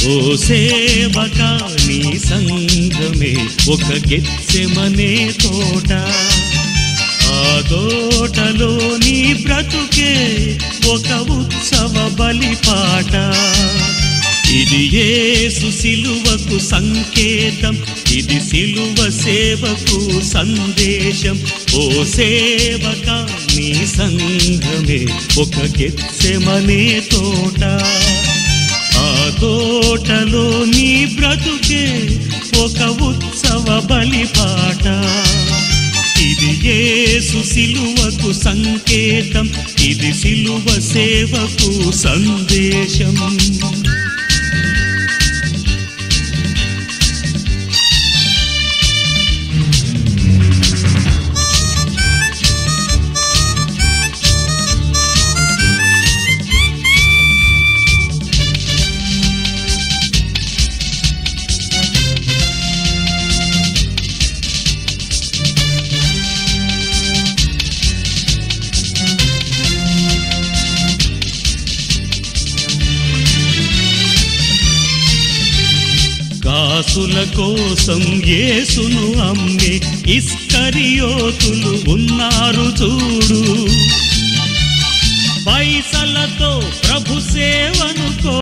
ఓ సేవక నీ సంఘమే ఒక గెత్సెమనే తోట ఆ తోటలో నీ బ్రతుకే ఒక ఉత్సవ బలిపాట ఇది యేసు సిలువకు సంకేతం ఇది సిలువ సేవకు సందేశం ఓ సేవక నీ సంఘమే ఒక గెత్సెమనే తోట ఆ తోటలో నీ బ్రతుకే ఒక ఉత్సవ బలిపాట ఇది యేసు సిలువకు సంకేతం ఇది సిలువ సేవకు సందేశం కాసుల కోసం యేసును అమ్మే ఇస్కరియోతులు ఉన్నారు చూడు పైసలతో ప్రభు సేవను కో